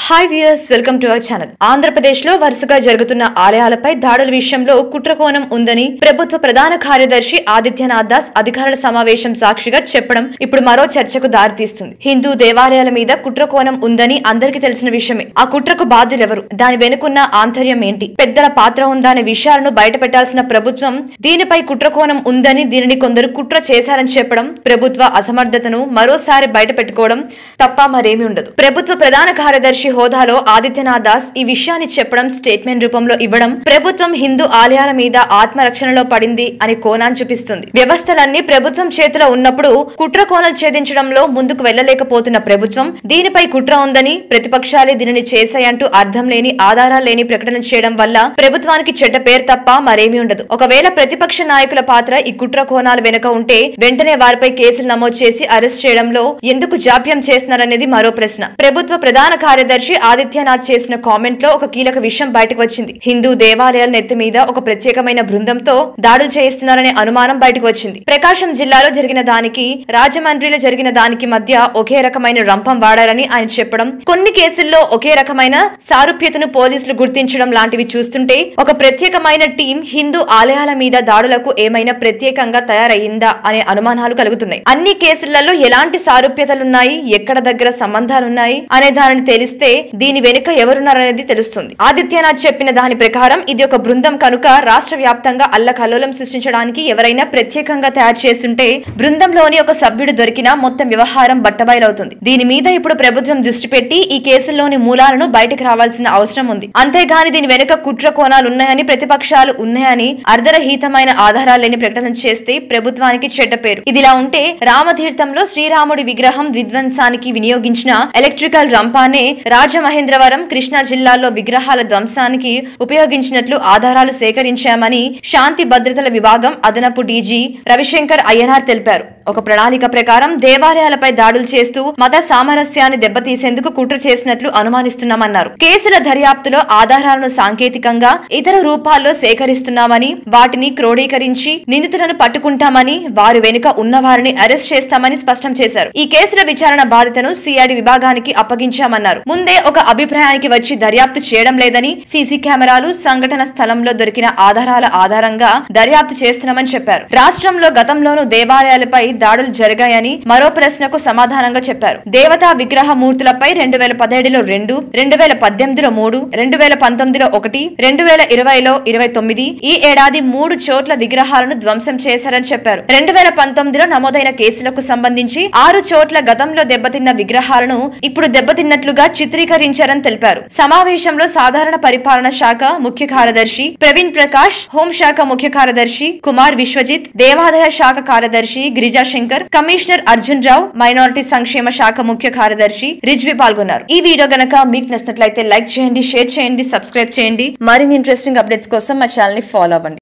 hi viewers welcome to our channel Andhra Pradesh లో వరుసగా జరుగుతున్న ఆలయాలపై దాడుల విషయంలో కుట్రకోణం ఉందని ప్రభుత్వ ప్రధాన కార్యదర్శి ఆదిత్యనాథ్ దాస్ అధికారుల సమావేశం సాక్షిగా చెప్పడం ఇప్పుడు మరో చర్చకు దారితీస్తుంది హిందూ దేవాలయాల మీద కుట్రకోణం ఉందని అందరికీ తెలిసిన విషయమే ఆ కుట్రకు బాధ్యులెవరు దాని వెనుకున్న ఆంతర్యం ఏంటి పెద్దల పాత్ర ఉందా అనే విషయాలను బయట పెట్టాల్సిన ప్రభుత్వం దీనిపై కుట్రకోణం ఉందని దీనిని కొందరు కుట్ర చేశారని చెప్పడం ప్రభుత్వ అసమర్థతను మరోసారి బయట పెట్టుకోవడం తప్ప మరేమీ ఉండదు ప్రభుత్వ ప్రధాన కార్యదర్శి హోదాలో ఆదిత్యనాథ్ దాస్ ఈ విషయాన్ని చెప్పడం స్టేట్మెంట్ రూపంలో ఇవ్వడం ప్రభుత్వం హిందూ ఆలయాల మీద ఆత్మరక్షణలో పడింది అని కోణాన్ని చూపిస్తుంది వ్యవస్థలన్నీ ప్రభుత్వం చేతిలో ఉన్నప్పుడు కుట్ర కోణలు ఛేదించడంలో ముందుకు వెళ్లలేకపోతున్న ప్రభుత్వం దీనిపై కుట్ర ఉందని ప్రతిపక్షాలే దీనిని చేశాయంటూ అర్థం లేని ఆధారాలు లేని ప్రకటన చేయడం వల్ల ప్రభుత్వానికి చెడ్డ పేరు తప్ప మరేమీ ఉండదు ఒకవేళ ప్రతిపక్ష నాయకుల పాత్ర ఈ కుట్ర కోణాలు వెనుక ఉంటే వెంటనే వారిపై కేసులు నమోదు చేసి అరెస్ట్ చేయడంలో ఎందుకు జాప్యం చేస్తున్నారనేది మరో ప్రశ్న ప్రభుత్వ ప్రధాన కార్యదర్శి ఆదిత్యనాథ్ చేసిన కామెంట్ లో ఒక కీలక విషయం బయటకు వచ్చింది హిందూ దేవాలయాల నెత్తి మీద ఒక ప్రత్యేకమైన బృందంతో దాడులు చేయిస్తున్నారనే అనుమానం బయటకు వచ్చింది ప్రకాశం జిల్లాలో జరిగిన దానికి రాజమండ్రిలో జరిగిన దానికి మధ్య ఒకే రకమైన రంపం వాడారని ఆయన చెప్పడం కొన్ని కేసుల్లో ఒకే రకమైన సారూప్యతను పోలీసులు గుర్తించడం లాంటివి చూస్తుంటే ఒక ప్రత్యేకమైన టీం హిందూ ఆలయాల మీద దాడులకు ఏమైనా ప్రత్యేకంగా తయారయ్యిందా అనే అనుమానాలు కలుగుతున్నాయి అన్ని కేసులలో ఎలాంటి సారూప్యతలున్నాయి ఎక్కడ దగ్గర సంబంధాలున్నాయి అనే దానిని తెలిస్తే దీని వెనుక ఎవరున్నారనేది తెలుస్తుంది ఆదిత్యనాథ్ చెప్పిన దాని ప్రకారం ఇది ఒక బృందం కనుక రాష్ట్ర వ్యాప్తంగా అల్లకల్లోలం సృష్టించడానికి ఎవరైనా ప్రత్యేకంగా తయారు చేస్తుంటే బృందంలోని ఒక సభ్యుడు దొరికినా మొత్తం వ్యవహారం బట్టబయలవుతుంది దీని మీద ఇప్పుడు ప్రభుత్వం దృష్టి పెట్టి ఈ కేసుల్లోని మూలాలను బయటకు రావాల్సిన అవసరం ఉంది అంతేగాని దీని వెనుక కుట్ర కోణాలు ఉన్నాయని ప్రతిపక్షాలు ఉన్నాయని అర్ధరహితమైన ఆధారాలు లేని ప్రకటన చేస్తే ప్రభుత్వానికి చెడ్డ పేరు ఇదిలా ఉంటే రామతీర్థంలో శ్రీరాముడి విగ్రహం విధ్వంసానికి వినియోగించిన ఎలక్ట్రికల్ రంపానే రాజమహేంద్రవరం కృష్ణా జిల్లాలో విగ్రహాల ధ్వంసానికి ఉపయోగించినట్లు ఆధారాలు సేకరించామని శాంతి భద్రతల విభాగం అదనపు డీజీ రవిశంకర్ అయ్యనార్ తెలిపారు ఒక ప్రణాళిక ప్రకారం దేవాలయాలపై దాడులు చేస్తూ మత సామరస్యాన్ని దెబ్బతీసేందుకు కుట్ర చేసినట్లు అనుమానిస్తున్నామన్నారు కేసుల దర్యాప్తులో ఆధారాలను సాంకేతికంగా ఇతర రూపాల్లో సేకరిస్తున్నామని వాటిని క్రోడీకరించి నిందితులను పట్టుకుంటామని వారు వెనుక ఉన్నవారిని అరెస్ట్ చేస్తామని స్పష్టం చేశారు ఈ కేసుల విచారణ బాధ్యతను సిఐడి విభాగానికి అప్పగించామన్నారు ముందే ఒక అభిప్రాయానికి వచ్చి దర్యాప్తు చేయడం లేదని సీసీ కెమెరాలు సంఘటన స్థలంలో దొరికిన ఆధారాల ఆధారంగా దర్యాప్తు చేస్తున్నామని చెప్పారు రాష్ట్రంలో గతంలోనూ దేవాలయాలపై దాడులు జరిగాయని మరో ప్రశ్నకు సమాధానంగా చెప్పారు దేవతా విగ్రహ మూర్తులపై రెండు వేల పదిహేడులో రెండు రెండు వేల పద్దెనిమిదిలో మూడు రెండు వేల పంతొమ్మిదిలో ఒకటి రెండు వేల ఇరవైలో ఇరవై తొమ్మిది ఈ ఏడాది మూడు చోట్ల విగ్రహాలను ధ్వంసం చేశారని చెప్పారు రెండు వేల పంతొమ్మిదిలో నమోదైన కేసులకు సంబంధించి ఆరు చోట్ల గతంలో దెబ్బతిన్న విగ్రహాలను ఇప్పుడు దెబ్బతిన్నట్లుగా చిత్రీకరించారని తెలిపారు సమావేశంలో సాధారణ పరిపాలన శాఖ ముఖ్య కార్యదర్శి ప్రవీణ్ ప్రకాష్ హోంశాఖ ముఖ్య కార్యదర్శి కుమార్ విశ్వజిత్ దేవాదాయ శాఖ కార్యదర్శి గిరిజా శంకర్ కమిషనర్ అర్జున్ రావు మైనారిటీ సంక్షేమ శాఖ ముఖ్య కార్యదర్శి రిజ్వి పాల్గొన్నారు ఈ వీడియో గనక మీకు నచ్చినట్లయితే లైక్ చేయండి షేర్ చేయండి సబ్స్క్రైబ్ చేయండి మరిన్ని ఇంట్రెస్టింగ్ అప్డేట్స్ కోసం మా ఛానల్ ని ఫాలో అవ్వండి